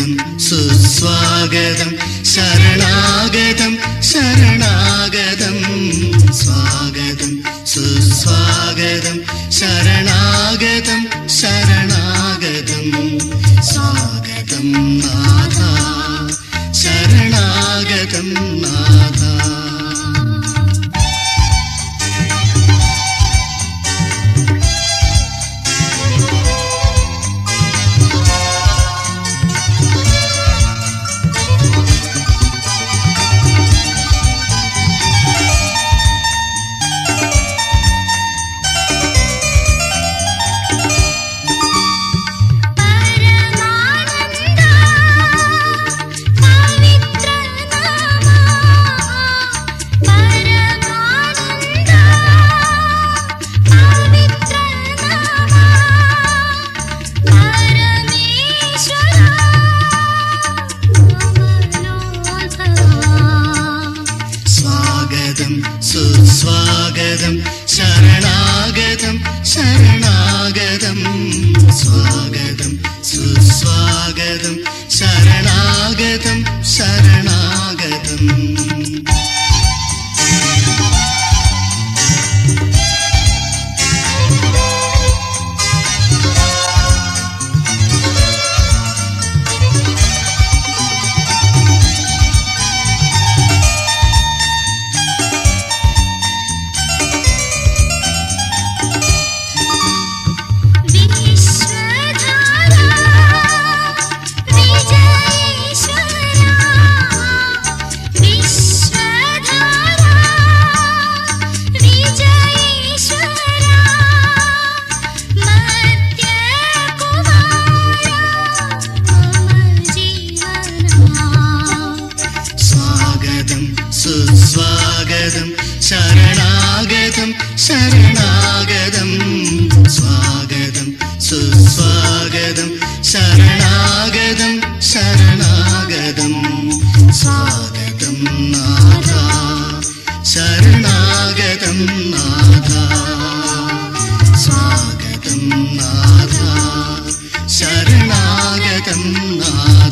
സ്വാഗതം സുസ്വാഗതം ശരണാഗതം ശരണാഗതം സ്വാഗതം സുസ്വാഗതം ശരണാഗതം ശരണാഗതം സ്വാഗതം നാഥ ശരണാഗതം നാഥ പരമാനന്ദ പവിത്ര നാമ പരമാനന്ദ പവിത്ര നാമ പരമേശ്വര സ്വാഗതം സുസ്വാഗതം ശരണാഗതം ശരണാഗതം സ്വാഗതം സുസ്വാഗതം ശരണാഗതം ശരണാഗതം വിശ്വധാര വിജയേശ്വര വിശ്വധാര വിജയേശ്വര മധ്യകുമാര മമ ജീവന സ്വാഗതം സുസ്വാഗതം ശരണാഗതം ശരണാഗതം സ്വാഗതം സുസ്വാഗതം ശരണാഗതം ശരണാഗതം സ്വാഗതം നാഥ ശരണാഗതം നാഥ സ്വാഗതം നാഥ ശരണാഗതം നാഥ